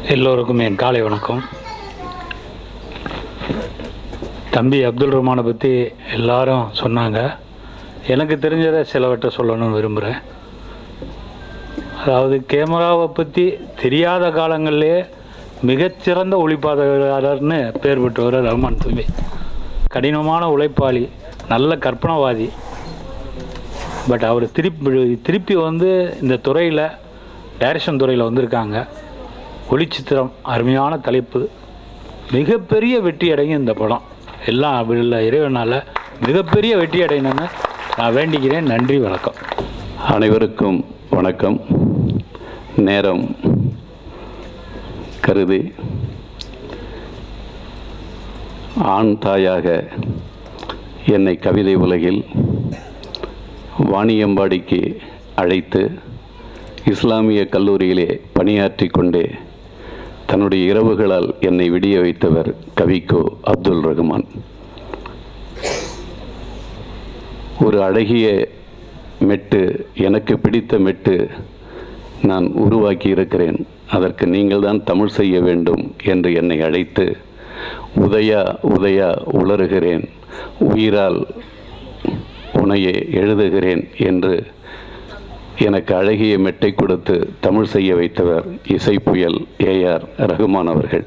எல்லோருக்கும் என் காலை வணக்கம் தம்பி அப்துல் ரஹ்மானை பற்றி எல்லாரும் சொன்னாங்க எனக்கு தெரிஞ்சதை சிலவற்றை சொல்லணும்னு விரும்புகிறேன் அதாவது கேமராவை பற்றி தெரியாத காலங்களிலே மிகச்சிறந்த ஒளிப்பாதையாளர்னு பேர் பெற்றவர் ரஹ்மான் தம்பி கடினமான உழைப்பாளி நல்ல கற்பனவாதி பட் அவர் திருப்பி திருப்பி வந்து இந்த துறையில் டைரக்ஷன் துறையில் வந்திருக்காங்க ஒளிச்சித்திரம் அருமையான தலைப்பு மிகப்பெரிய வெற்றி அடையும் இந்த படம் எல்லாம் அப்படி இறைவனால் மிகப்பெரிய வெற்றி அடையணும்னு நான் வேண்டிக்கிறேன் நன்றி வணக்கம் அனைவருக்கும் வணக்கம் நேரம் கருதி ஆண் தாயாக என்னை கவிதை உலகில் வாணியம்பாடிக்கு அழைத்து இஸ்லாமிய கல்லூரியிலே பணியாற்றி கொண்டே தன்னுடைய இரவுகளால் என்னை விடிய வைத்தவர் கவிக்கோ அப்துல் ரஹ்மான் ஒரு அழகிய மெட்டு எனக்கு பிடித்த மெட்டு நான் உருவாக்கி இருக்கிறேன் அதற்கு நீங்கள்தான் தமிழ் செய்ய வேண்டும் என்று என்னை அழைத்து உதயா உதயா உளறுகிறேன் உயிரால் உனையே எழுதுகிறேன் என்று எனக்கு அழகிய மெட்டை கொடுத்து தமிழ் செய்ய வைத்தவர் இசை புயல் ஏஆர் ரகுமான் அவர்கள்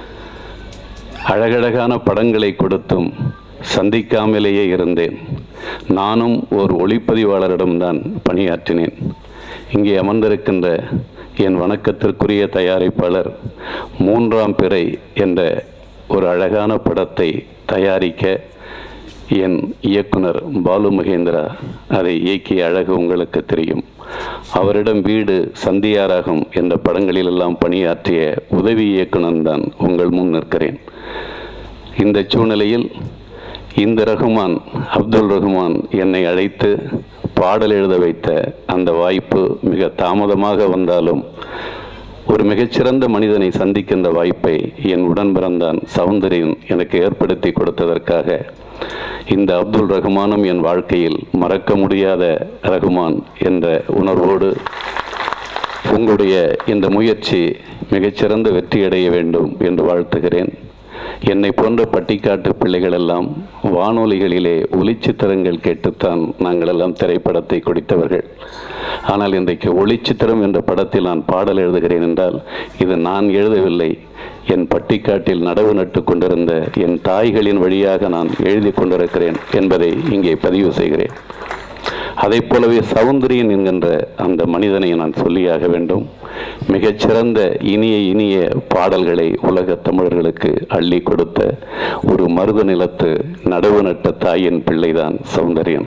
அழகழகான படங்களை கொடுத்தும் சந்திக்காமலேயே இருந்தேன் நானும் ஒரு ஒளிப்பதிவாளரிடம்தான் பணியாற்றினேன் இங்கே அமர்ந்திருக்கின்ற என் வணக்கத்திற்குரிய தயாரிப்பாளர் மூன்றாம் பிறை என்ற ஒரு அழகான படத்தை தயாரிக்க என் இயக்குனர் பாலு மகேந்திரா அதை இயக்கிய அழகு உங்களுக்கு தெரியும் அவரிடம் வீடு சந்தியாராகம் என்ற படங்களிலெல்லாம் பணியாற்றிய உதவி இயக்குனர் தான் உங்கள் முன் நிற்கிறேன் இந்த சூழ்நிலையில் இந்த ரகுமான் அப்துல் ரகுமான் என்னை அழைத்து பாடல் எழுத வைத்த அந்த வாய்ப்பு மிக தாமதமாக வந்தாலும் ஒரு மிகச்சிறந்த மனிதனை சந்திக்கின்ற வாய்ப்பை என் உடன் பிறந்தான் சௌந்தரியன் எனக்கு ஏற்படுத்தி கொடுத்ததற்காக இந்த அப்துல் ரகுமானும் என் வாழ்க்கையில் மறக்க முடியாத ரகுமான் என்ற உணர்வோடு உங்களுடைய இந்த முயற்சி மிகச்சிறந்த வெற்றியடைய வேண்டும் என்று வாழ்த்துகிறேன் என்னை போன்ற பட்டிக்காட்டு பிள்ளைகள் எல்லாம் வானொலிகளிலே ஒளிச்சித்திரங்கள் கேட்டுத்தான் நாங்கள் எல்லாம் திரைப்படத்தை குடித்தவர்கள் ஆனால் இன்றைக்கு ஒளிச்சித்திரம் என்ற படத்தில் நான் பாடல் எழுதுகிறேன் என்றால் இது நான் எழுதவில்லை என் பட்டிக்காட்டில் நடவு நட்டு கொண்டிருந்த என் தாய்களின் வழியாக நான் எழுதி கொண்டிருக்கிறேன் என்பதை இங்கே பதிவு செய்கிறேன் அதைப் போலவே சௌந்தரியன் என்கின்ற அந்த மனிதனை நான் சொல்லியாக வேண்டும் மிகச்சிறந்த இனிய இனிய பாடல்களை உலக தமிழர்களுக்கு அள்ளி கொடுத்த ஒரு மருத நிலத்து நடவு நட்ட தாயின் பிள்ளைதான் சௌந்தரியன்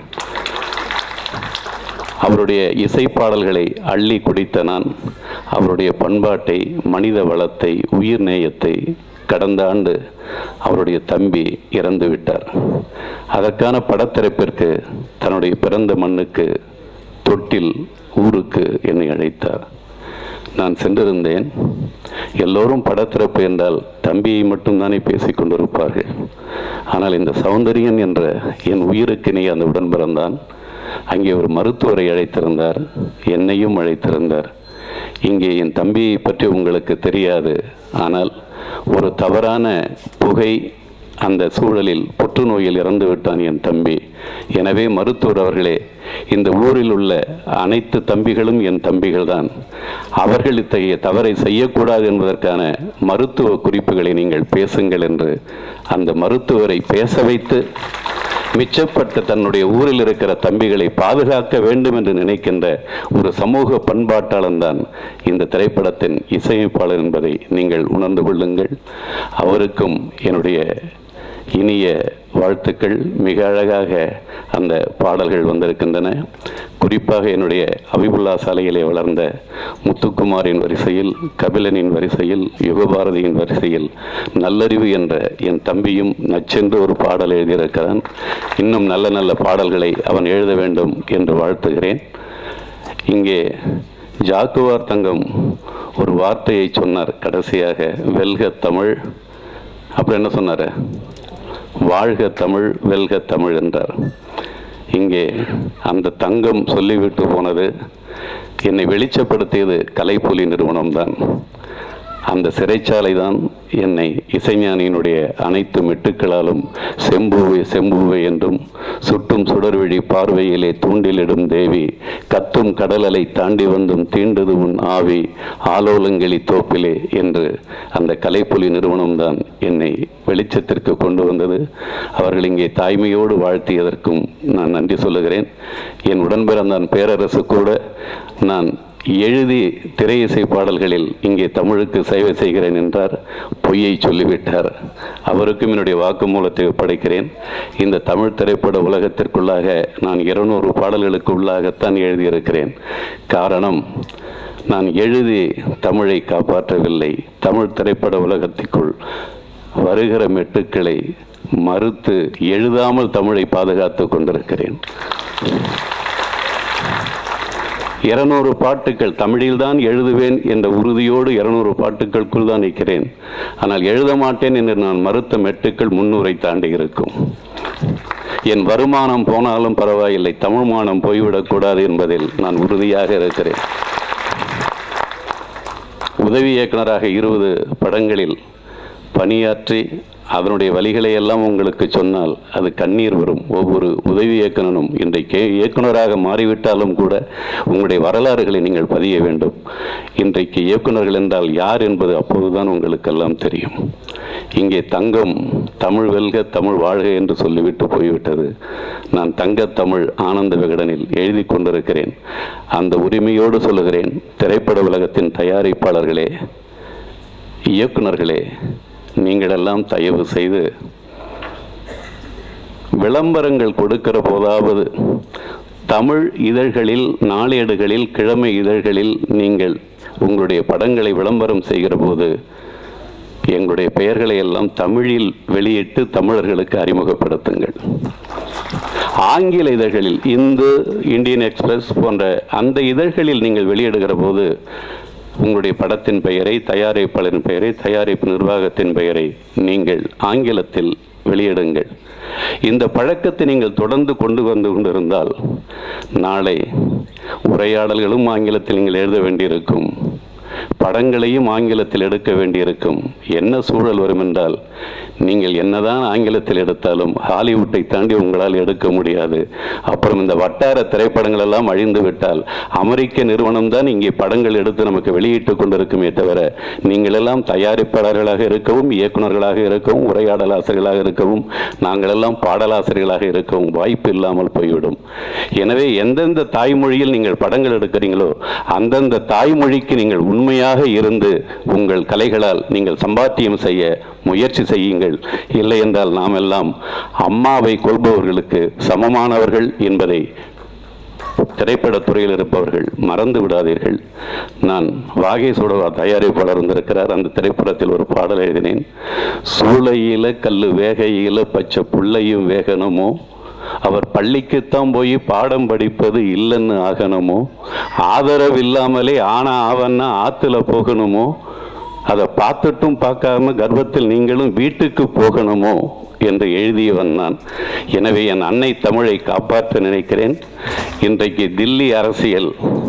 அவருடைய இசை பாடல்களை அள்ளி குடித்த நான் அவருடைய பண்பாட்டை மனித வளத்தை உயிர் நேயத்தை கடந்த ஆண்டு அவருடைய தம்பி இறந்து விட்டார் அதற்கான படத்திறப்பிற்கு தன்னுடைய பிறந்த மண்ணுக்கு தொட்டில் ஊருக்கு என்னை அழைத்தார் நான் சென்றிருந்தேன் எல்லோரும் படத்திறப்பு என்றால் தம்பியை மட்டும்தானே பேசிக் கொண்டிருப்பார்கள் ஆனால் இந்த சௌந்தரியன் என்ற என் உயிருக்கினே அந்த உடன் பிறந்தான் அங்கே ஒரு மருத்துவரை அழைத்திருந்தார் என்னையும் அழைத்திருந்தார் இங்கே என் தம்பியை பற்றி உங்களுக்கு தெரியாது ஆனால் ஒரு தவறான புகை அந்த சூழலில் புற்றுநோயில் இறந்து விட்டான் என் தம்பி எனவே மருத்துவர் அவர்களே இந்த ஊரில் உள்ள அனைத்து தம்பிகளும் என் தம்பிகள் தான் அவர்கள் இத்தகைய தவறை செய்யக்கூடாது என்பதற்கான மருத்துவ குறிப்புகளை நீங்கள் பேசுங்கள் என்று அந்த மருத்துவரை பேச வைத்து மிச்சப்பட்ட தன்னுடைய ஊரில் இருக்கிற தம்பிகளை பாதுகாக்க வேண்டும் என்று நினைக்கின்ற ஒரு சமூக பண்பாட்டாளன் தான் இந்த திரைப்படத்தின் இசையமைப்பாளர் என்பதை நீங்கள் உணர்ந்து கொள்ளுங்கள் அவருக்கும் என்னுடைய இனிய வாழ்த்துக்கள் மிக அழகாக அந்த பாடல்கள் வந்திருக்கின்றன குறிப்பாக என்னுடைய அபிபுல்லா சாலையிலே வளர்ந்த முத்துக்குமாரின் வரிசையில் கபிலனின் வரிசையில் யுகபாரதியின் வரிசையில் நல்லறிவு என்ற என் தம்பியும் நச்சென்று ஒரு பாடல் எழுதியிருக்கிறான் இன்னும் நல்ல நல்ல பாடல்களை அவன் எழுத வேண்டும் என்று வாழ்த்துகிறேன் இங்கே ஜாக்குவார் தங்கம் ஒரு வார்த்தையை சொன்னார் கடைசியாக வெல்க தமிழ் அப்புறம் என்ன சொன்னார் வாழ்க தமிழ் வெல்க தமிழ் என்றார் இங்கே அந்த தங்கம் சொல்லிவிட்டு போனது என்னை வெளிச்சப்படுத்தியது கலைப்புலி நிறுவனம்தான் அந்த சிறைச்சாலை தான் என்னை இசைஞானியினுடைய அனைத்து மெட்டுக்களாலும் செம்புவை செம்புவை என்றும் சுட்டும் சுடர்விழி பார்வையிலே தூண்டிலிடும் தேவி கத்தும் கடலலை தாண்டி வந்தும் தீண்டது உன் ஆவி ஆலோலங்கிளி தோப்பிலே என்று அந்த கலைப்புலி நிறுவனம்தான் என்னை வெளிச்சத்திற்கு கொண்டு வந்தது அவர்கள் இங்கே தாய்மையோடு வாழ்த்தியதற்கும் நான் நன்றி சொல்லுகிறேன் என் உடன்பிறந்தான் பேரரசு கூட நான் எழுதி திரையிசை பாடல்களில் இங்கே தமிழுக்கு சேவை செய்கிறேன் என்றார் பொய்யை சொல்லிவிட்டார் அவருக்கும் என்னுடைய வாக்குமூலத்தை ஒப்படைக்கிறேன் இந்த தமிழ் திரைப்பட உலகத்திற்குள்ளாக நான் இருநூறு பாடல்களுக்கு உள்ளாகத்தான் எழுதியிருக்கிறேன் காரணம் நான் எழுதி தமிழை காப்பாற்றவில்லை தமிழ் திரைப்பட உலகத்திற்குள் வருகிற மெட்டுக்களை மறுத்து எழுதாமல் தமிழை பாதுகாத்து கொண்டிருக்கிறேன் இருநூறு பாட்டுக்கள் தமிழில்தான் எழுதுவேன் என்ற உறுதியோடு இருநூறு பாட்டுக்களுக்குள் தான் நிற்கிறேன் ஆனால் எழுத மாட்டேன் என்று நான் மறுத்த மெட்டுக்கள் முன்னூரை தாண்டி இருக்கும் என் வருமானம் போனாலும் பரவாயில்லை தமிழ் மானம் போய்விடக்கூடாது என்பதில் நான் உறுதியாக இருக்கிறேன் உதவி இயக்குனராக இருபது படங்களில் பணியாற்றி அதனுடைய வழிகளை எல்லாம் உங்களுக்கு சொன்னால் அது கண்ணீர் வரும் ஒவ்வொரு உதவி இயக்குனரும் இன்றைக்கு இயக்குனராக மாறிவிட்டாலும் கூட உங்களுடைய வரலாறுகளை நீங்கள் பதிய வேண்டும் இன்றைக்கு இயக்குனர்கள் என்றால் யார் என்பது அப்போதுதான் உங்களுக்கெல்லாம் தெரியும் இங்கே தங்கம் தமிழ் வெல்க தமிழ் வாழ்க என்று சொல்லிவிட்டு போய்விட்டது நான் தங்கத் தமிழ் ஆனந்த விகடனில் எழுதி கொண்டிருக்கிறேன் அந்த உரிமையோடு சொல்லுகிறேன் திரைப்பட உலகத்தின் தயாரிப்பாளர்களே இயக்குனர்களே நீங்களெல்லாம் தயவு செய்து விளம்பரங்கள் கொடுக்கிற போதாவது தமிழ் இதழ்களில் நாளேடுகளில் கிழமை இதழ்களில் நீங்கள் உங்களுடைய படங்களை விளம்பரம் செய்கிற போது எங்களுடைய பெயர்களை எல்லாம் தமிழில் வெளியிட்டு தமிழர்களுக்கு அறிமுகப்படுத்துங்கள் ஆங்கில இதழ்களில் இந்து இந்தியன் எக்ஸ்பிரஸ் போன்ற அந்த இதழ்களில் நீங்கள் வெளியிடுகிற போது உங்களுடைய படத்தின் பெயரை தயாரிப்பாளரின் பெயரை தயாரிப்பு நிர்வாகத்தின் பெயரை நீங்கள் ஆங்கிலத்தில் வெளியிடுங்கள் இந்த பழக்கத்தை நீங்கள் தொடர்ந்து கொண்டு வந்து கொண்டிருந்தால் நாளை உரையாடல்களும் ஆங்கிலத்தில் நீங்கள் எழுத வேண்டியிருக்கும் படங்களையும் ஆங்கிலத்தில் எடுக்க வேண்டியிருக்கும் என்ன சூழல் வரும் என்றால் நீங்கள் என்னதான் ஆங்கிலத்தில் எடுத்தாலும் ஹாலிவுட்டை தாண்டி உங்களால் எடுக்க முடியாது அப்புறம் இந்த வட்டார திரைப்படங்கள் எல்லாம் அழிந்து விட்டால் அமெரிக்க நிறுவனம் தான் இங்கே படங்கள் எடுத்து நமக்கு வெளியிட்டு கொண்டிருக்குமே தவிர நீங்கள் எல்லாம் தயாரிப்பாளர்களாக இருக்கவும் இயக்குனர்களாக இருக்கவும் உரையாடலாசிரியர்களாக இருக்கவும் நாங்கள் எல்லாம் பாடலாசிரியர்களாக இருக்கவும் வாய்ப்பு இல்லாமல் போய்விடும் எனவே எந்தெந்த தாய்மொழியில் நீங்கள் படங்கள் எடுக்கிறீங்களோ அந்தந்த தாய்மொழிக்கு நீங்கள் உண்மையாக இருந்து உங்கள் கலைகளால் நீங்கள் சம்பாத்தியம் செய்ய முயற்சி செய்யுங்கள் இல்லை என்றால் நாம் எல்லாம் அம்மாவை கொள்பவர்களுக்கு சமமானவர்கள் என்பதை திரைப்படத் துறையில் இருப்பவர்கள் மறந்து விடாதீர்கள் நான் வாகை சுடவா தயாரிப்பாளர் இருந்திருக்கிறார் அந்த திரைப்படத்தில் ஒரு பாடல் எழுதினேன் சூளையில கல்லு வேகையில பச்சை புள்ளையும் வேகணுமோ அவர் பள்ளிக்குத்தான் போய் பாடம் படிப்பது இல்லைன்னு ஆகணுமோ ஆதரவு இல்லாமலே ஆனா ஆவன்னா ஆத்துல போகணுமோ அதை பார்த்துட்டும் பார்க்காம கர்ப்பத்தில் நீங்களும் வீட்டுக்கு போகணுமோ என்று எழுதியவன் நான் எனவே என் அன்னை தமிழை காப்பாற்ற நினைக்கிறேன் இன்றைக்கு தில்லி அரசியல்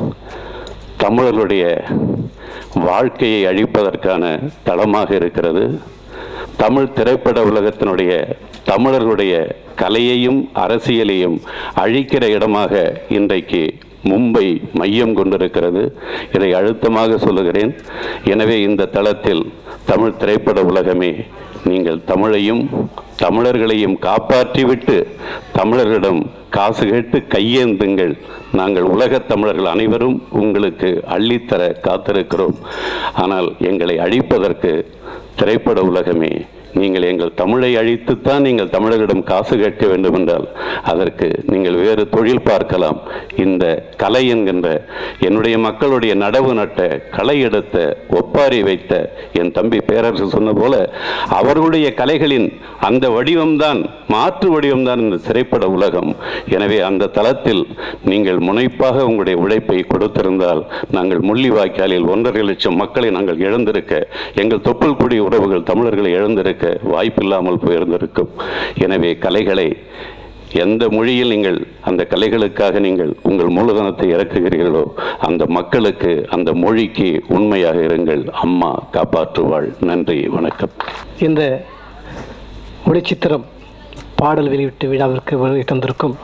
தமிழர்களுடைய வாழ்க்கையை அழிப்பதற்கான தளமாக இருக்கிறது தமிழ் திரைப்பட உலகத்தினுடைய தமிழர்களுடைய கலையையும் அரசியலையும் அழிக்கிற இடமாக இன்றைக்கு மும்பை மையம் கொண்டிருக்கிறது இதை அழுத்தமாக சொல்லுகிறேன் எனவே இந்த தளத்தில் தமிழ் திரைப்பட உலகமே நீங்கள் தமிழையும் தமிழர்களையும் காப்பாற்றிவிட்டு தமிழர்களிடம் காசு கேட்டு கையேந்துங்கள் நாங்கள் உலகத் தமிழர்கள் அனைவரும் உங்களுக்கு அள்ளித்தர காத்திருக்கிறோம் ஆனால் எங்களை அழிப்பதற்கு திரைப்பட உலகமே நீங்கள் எங்கள் தமிழை அழித்துத்தான் நீங்கள் தமிழர்களிடம் காசு கேட்க வேண்டும் என்றால் அதற்கு நீங்கள் வேறு தொழில் பார்க்கலாம் இந்த கலை என்கின்ற என்னுடைய மக்களுடைய நடவு நட்ட களை எடுத்த ஒப்பாரி வைத்த என் தம்பி பேரரசு சொன்ன போல அவர்களுடைய கலைகளின் அந்த வடிவம்தான் மாற்று வடிவம்தான் இந்த திரைப்பட உலகம் எனவே அந்த தளத்தில் நீங்கள் முனைப்பாக உங்களுடைய உழைப்பை கொடுத்திருந்தால் நாங்கள் முள்ளிவாய்க்காலில் ஒன்றரை லட்சம் மக்களை நாங்கள் இழந்திருக்க எங்கள் தொப்புள் குடி உறவுகள் தமிழர்களை இழந்திருக்க வாய்ப்பில்லாமல் போயிருந்திருக்கும் எனவே கலைகளை எந்த மொழியில் நீங்கள் அந்த கலைகளுக்காக நீங்கள் உங்கள் மூலதனத்தை இறக்குகிறீர்களோ அந்த மக்களுக்கு அந்த மொழிக்கு உண்மையாக இருங்கள் அம்மா காப்பாற்றுவாள் நன்றி வணக்கம் இந்த ஒளிச்சித்திரம் பாடல் வெளியீட்டு விழாவிற்கு வருகை தந்திருக்கும்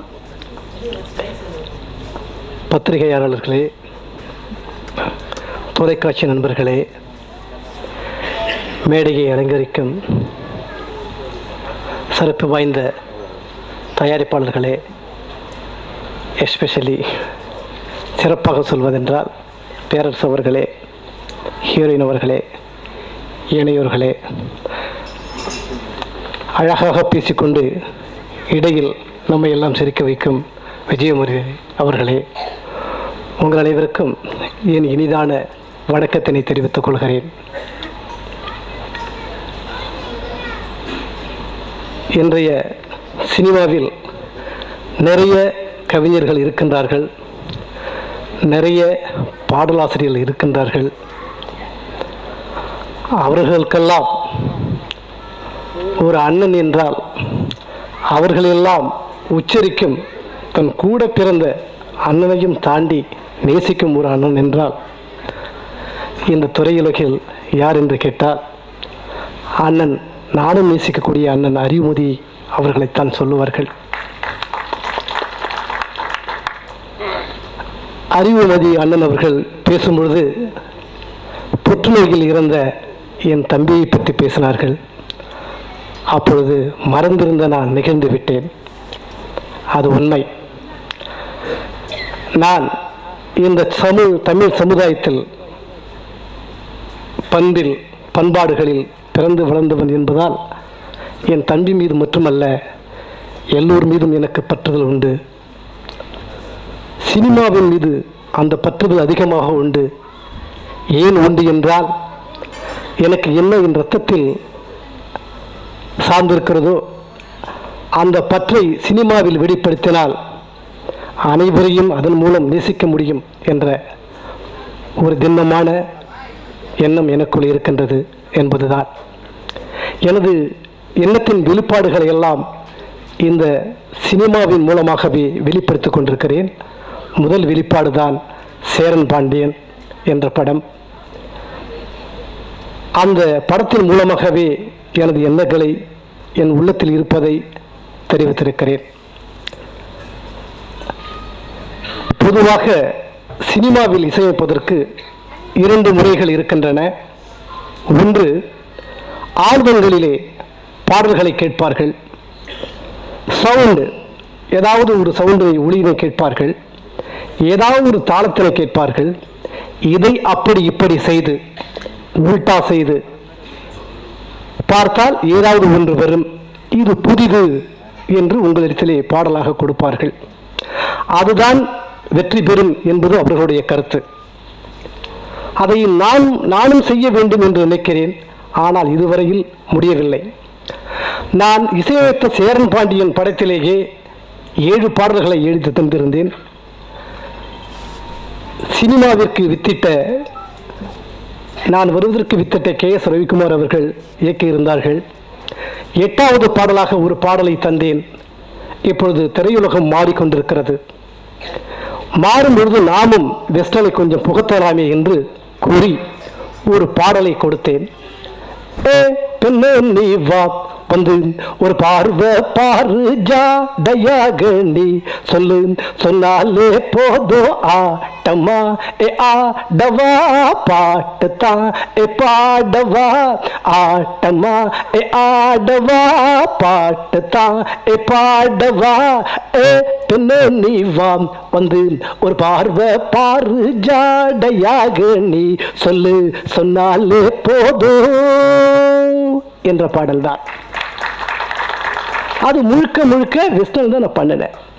பத்திரிகையாளர்களே தொலைக்காட்சி நண்பர்களே மேடையை அலங்கரிக்கும் சிறப்பு வாய்ந்த தயாரிப்பாளர்களே எஸ்பெஷலி சிறப்பாக சொல்வதென்றால் பேரரசு அவர்களே ஹீரோயின் அவர்களே ஏனையோர்களே அழகாக பேசிக்கொண்டு இடையில் நம்மை எல்லாம் சிரிக்க வைக்கும் விஜயமுருகி அவர்களே உங்கள் அனைவருக்கும் என் இனிதான வணக்கத்தினை தெரிவித்துக் கொள்கிறேன் இன்றைய சினிமாவில் நிறைய கவிஞர்கள் இருக்கின்றார்கள் நிறைய பாடலாசிரியர்கள் இருக்கின்றார்கள் அவர்களுக்கெல்லாம் ஒரு அண்ணன் என்றால் அவர்களெல்லாம் உச்சரிக்கும் தன் கூட பிறந்த அண்ணனையும் தாண்டி நேசிக்கும் ஒரு அண்ணன் என்றால் இந்த துறையுலகில் யார் என்று கேட்டால் அண்ணன் நானும் நேசிக்கக்கூடிய அண்ணன் அறிவுமதி அவர்களைத்தான் சொல்லுவார்கள் அறிவுமதி அண்ணன் அவர்கள் பேசும்பொழுது புற்றுநோயில் இறந்த என் தம்பியை பற்றி பேசினார்கள் அப்பொழுது மறந்திருந்த நான் நிகழ்ந்து விட்டேன் அது உண்மை நான் இந்த சமூ தமிழ் சமுதாயத்தில் பண்பில் பண்பாடுகளில் பிறந்து வளர்ந்தவன் என்பதால் என் தம்பி மீது மட்டுமல்ல எல்லோர் மீதும் எனக்கு பற்றுதல் உண்டு சினிமாவின் மீது அந்த பற்றுதல் அதிகமாக உண்டு ஏன் உண்டு என்றால் எனக்கு என்ன என் ரத்தத்தில் சார்ந்திருக்கிறதோ அந்த பற்றை சினிமாவில் வெளிப்படுத்தினால் அனைவரையும் அதன் மூலம் நேசிக்க முடியும் என்ற ஒரு திண்ணமான எண்ணம் எனக்குள் இருக்கின்றது என்பதுதான் எனது எண்ணத்தின் வெளிப்பாடுகளை எல்லாம் இந்த சினிமாவின் மூலமாகவே வெளிப்படுத்திக் கொண்டிருக்கிறேன் முதல் வெளிப்பாடு தான் சேரன் பாண்டியன் என்ற படம் அந்த படத்தின் மூலமாகவே எனது எண்ணங்களை என் உள்ளத்தில் இருப்பதை தெரிவித்திருக்கிறேன் பொதுவாக சினிமாவில் இசையமைப்பதற்கு இரண்டு முறைகள் இருக்கின்றன ஒன்று ஆல்பங்களிலே பாடல்களை கேட்பார்கள் சவுண்டு ஏதாவது ஒரு சவுண்டை ஒளியினை கேட்பார்கள் ஏதாவது ஒரு தாளத்தினை கேட்பார்கள் இதை அப்படி இப்படி செய்து உல்டா செய்து பார்த்தால் ஏதாவது ஒன்று வரும் இது புதிது என்று உங்களிடத்திலே பாடலாக கொடுப்பார்கள் அதுதான் வெற்றி பெறும் என்பது அவர்களுடைய கருத்து அதை நான் நானும் செய்ய வேண்டும் என்று நினைக்கிறேன் ஆனால் இதுவரையில் முடியவில்லை நான் இசையமைத்த சேரன் பாண்டியன் படத்திலேயே ஏழு பாடல்களை எழுதி தந்திருந்தேன் சினிமாவிற்கு வித்திட்ட நான் வருவதற்கு வித்திட்ட கே எஸ் ரவிக்குமார் அவர்கள் இயக்கியிருந்தார்கள் எட்டாவது பாடலாக ஒரு பாடலை தந்தேன் இப்பொழுது திரையுலகம் மாறிக்கொண்டிருக்கிறது மாறும் பொழுது நாமும் வெஸ்டர்னை கொஞ்சம் புகத்தலாமே என்று கூறி ஒரு பாடலை கொடுத்தேன் ஏ பெண்ணே நீ வா வந்து ஒரு பார்வை பாரு ஜாடையாக நீ சொல்லு சொன்னாலே போதும் ஆட்டமா ஏ ஆடவா பாட்டு தான் ஏ பாடவா ஆட்டமா ஏ ஆடவா பாட்டு தான் ஏ பாடவா ஏ பெண்ணே நீ வா வந்து ஒரு பார்வை பாரு ஜாடையாக நீ சொல்லு சொன்னாலே போதும் என்ற பாடல்தான் அது முழுக்க முழுக்க வெஸ்டர்ன் தான் நான் பண்ணினேன்